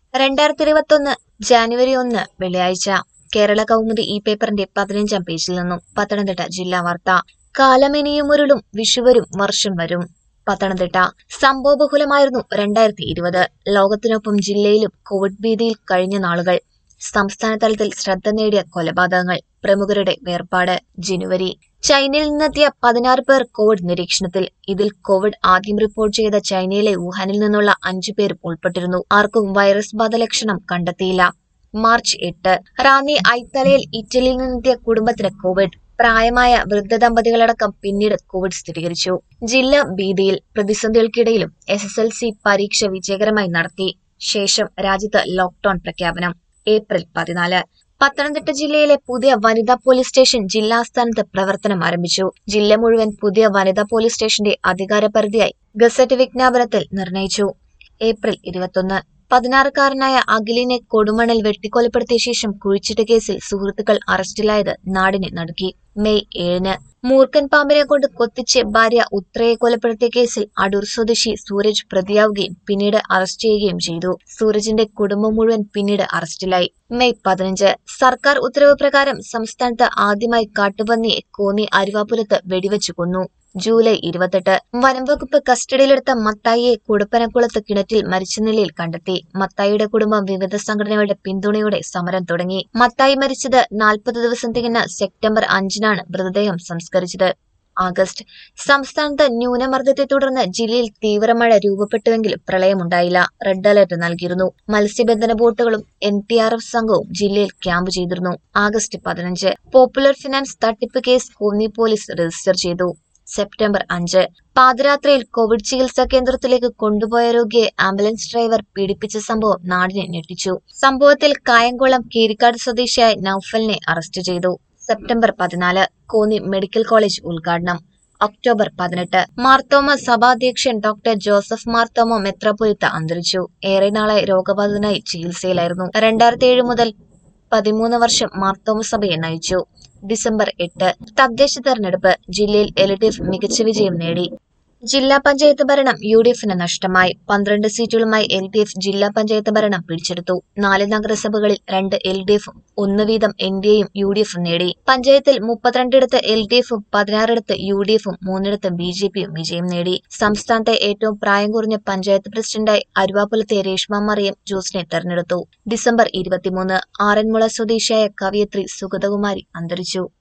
രണ്ടായിരത്തി ഇരുപത്തൊന്ന് ജാനുവരി ഒന്ന് വെള്ളിയാഴ്ച കേരള കൗമുദി ഈ പേപ്പറിന്റെ പതിനഞ്ചാം പേജിൽ നിന്നും പത്തനംതിട്ട ജില്ലാ വാർത്ത കാലമിനിയുമുരുളും വിഷുവരും വർഷം വരും പത്തനംതിട്ട സംഭവബഹുലമായിരുന്നു രണ്ടായിരത്തി ഇരുപത് ലോകത്തിനൊപ്പം ജില്ലയിലും കോവിഡ് ഭീതിയിൽ കഴിഞ്ഞ നാളുകൾ സംസ്ഥാന തലത്തിൽ ശ്രദ്ധ നേടിയ കൊലപാതകങ്ങൾ പ്രമുഖരുടെ വേർപാട് ജനുവരി ചൈനയിൽ നിന്നെത്തിയ പതിനാറ് പേർ കോവിഡ് നിരീക്ഷണത്തിൽ ഇതിൽ കോവിഡ് ആദ്യം റിപ്പോർട്ട് ചെയ്ത ചൈനയിലെ വുഹാനിൽ നിന്നുള്ള അഞ്ചു പേരും ഉൾപ്പെട്ടിരുന്നു ആർക്കും വൈറസ് ബാധ ലക്ഷണം കണ്ടെത്തിയില്ല മാർച്ച് എട്ട് റാന്നി ഐത്തലയിൽ ഇറ്റലിയിൽ നിന്നെത്തിയ കുടുംബത്തിന് കോവിഡ് പ്രായമായ വൃദ്ധ ദമ്പതികളടക്കം പിന്നീട് കോവിഡ് സ്ഥിരീകരിച്ചു ജില്ല ഭീതിയിൽ പ്രതിസന്ധികൾക്കിടയിലും എസ് എസ് എൽ സി പരീക്ഷ വിജയകരമായി നടത്തി ശേഷം രാജ്യത്ത് ലോക്ഡൌൺ പ്രഖ്യാപനം ഏപ്രിൽ പതിനാല് പത്തനംതിട്ട ജില്ലയിലെ പുതിയ വനിതാ പോലീസ് സ്റ്റേഷൻ ജില്ലാസ്ഥാനത്ത് പ്രവർത്തനം ആരംഭിച്ചു ജില്ല മുഴുവൻ പുതിയ വനിതാ പോലീസ് സ്റ്റേഷന്റെ അധികാരപരിധിയായി ഗസറ്റ് വിജ്ഞാപനത്തിൽ നിർണയിച്ചു ഏപ്രിൽ ഇരുപത്തൊന്ന് പതിനാറുകാരനായ അഖിലിനെ കൊടുമണൽ വെട്ടിക്കൊലപ്പെടുത്തിയ ശേഷം കുഴിച്ചിട്ട കേസിൽ സുഹൃത്തുക്കൾ അറസ്റ്റിലായത് നാടിനെ നടുക്കി മെയ് ഏഴിന് മൂർഖൻ പാമ്പിനെ കൊണ്ട് കൊത്തിച്ച് ഭാര്യ ഉത്രയെ കൊലപ്പെടുത്തിയ കേസിൽ അടൂർ സ്വദേശി സൂരജ് പ്രതിയാവുകയും പിന്നീട് അറസ്റ്റ് ചെയ്യുകയും ചെയ്തു സൂരജിന്റെ കുടുംബം മുഴുവൻ പിന്നീട് അറസ്റ്റിലായി മെയ് പതിനഞ്ച് സർക്കാർ ഉത്തരവ് പ്രകാരം സംസ്ഥാനത്ത് ആദ്യമായി കാട്ടുപന്നിയെ കോന്നി അരുവാപുരത്ത് വെടിവെച്ചു കൊന്നു ജൂലൈ ഇരുപത്തെട്ട് വനം വകുപ്പ് കസ്റ്റഡിയിലെടുത്ത മത്തായിയെ കുടപ്പനക്കുളത്ത് കിണറ്റിൽ മരിച്ച നിലയിൽ കണ്ടെത്തി മത്തായിയുടെ കുടുംബം വിവിധ സംഘടനകളുടെ പിന്തുണയോടെ സമരം തുടങ്ങി മത്തായി മരിച്ചത് നാൽപ്പത് ദിവസം തികഞ്ഞ സെപ്റ്റംബർ അഞ്ചിനാണ് മൃതദേഹം സംസ്കരിച്ചത് ആഗസ്റ്റ് സംസ്ഥാനത്ത് ന്യൂനമർദ്ദത്തെ തുടർന്ന് ജില്ലയിൽ തീവ്രമഴ രൂപപ്പെട്ടുവെങ്കിലും പ്രളയമുണ്ടായില്ല റെഡ് അലർട്ട് നൽകിയിരുന്നു മത്സ്യബന്ധന ബോട്ടുകളും എൻ ടി ആർ എഫ് സംഘവും ജില്ലയിൽ ക്യാമ്പ് ചെയ്തിരുന്നു ആഗസ്റ്റ് പതിനഞ്ച് പോപ്പുലർ ഫിനാൻസ് തട്ടിപ്പ് കേസ് കോന്നി പോലീസ് രജിസ്റ്റർ ചെയ്തു സെപ്റ്റംബർ അഞ്ച് പാതിരാത്രിയിൽ കോവിഡ് ചികിത്സാ കേന്ദ്രത്തിലേക്ക് കൊണ്ടുപോയ രോഗിയെ ആംബുലൻസ് ഡ്രൈവർ പീഡിപ്പിച്ച സംഭവം നാടിനെ ഞെട്ടിച്ചു സംഭവത്തിൽ കായംകുളം കീരിക്കാട് സ്വദേശിയായ നൌഫലിനെ അറസ്റ്റ് ചെയ്തു സെപ്റ്റംബർ പതിനാല് കോന്നി മെഡിക്കൽ കോളേജ് ഉദ്ഘാടനം ഒക്ടോബർ പതിനെട്ട് മാർത്തോമ സഭാധ്യക്ഷൻ ഡോക്ടർ ജോസഫ് മാർത്തോമ മെത്രാപൊലിത്ത അന്തരിച്ചു ഏറെ നാളായി രോഗബാധിതനായി ചികിത്സയിലായിരുന്നു രണ്ടായിരത്തി ഏഴ് മുതൽ പതിമൂന്ന് വർഷം മാർത്തോമ സഭയെ നയിച്ചു ഡിസംബർ എട്ട് തദ്ദേശ തെരഞ്ഞെടുപ്പ് ജില്ലയിൽ എൽ ഡി എഫ് മികച്ച വിജയം നേടി ജില്ലാ പഞ്ചായത്ത് ഭരണം യു ഡി എഫിന് നഷ്ടമായി പന്ത്രണ്ട് സീറ്റുകളുമായി എൽ ഡി എഫ് ജില്ലാ പഞ്ചായത്ത് ഭരണം പിടിച്ചെടുത്തു നാല് നഗരസഭകളിൽ രണ്ട് എൽ ഡി എഫും ഒന്ന് വീതം എൻ ഡി എയും യു ഡി എഫും നേടി പഞ്ചായത്തിൽ മുപ്പത്തിരണ്ടിടത്ത് എൽ ഡി എഫും പതിനാറിടത്ത് യു ഡി എഫും മൂന്നിടത്ത് ബി ജെ പിയും വിജയം നേടി സംസ്ഥാനത്തെ ഏറ്റവും പ്രായം കുറഞ്ഞ പഞ്ചായത്ത് പ്രസിഡന്റായി അരുവാപുലത്തെ രേഷ്മ മറിയം ജോസിനെ തെരഞ്ഞെടുത്തു ഡിസംബർ ഇരുപത്തിമൂന്ന് ആറന്മുള സ്വദേശിയായ കവിയത്രി സുഗതകുമാരി അന്തരിച്ചു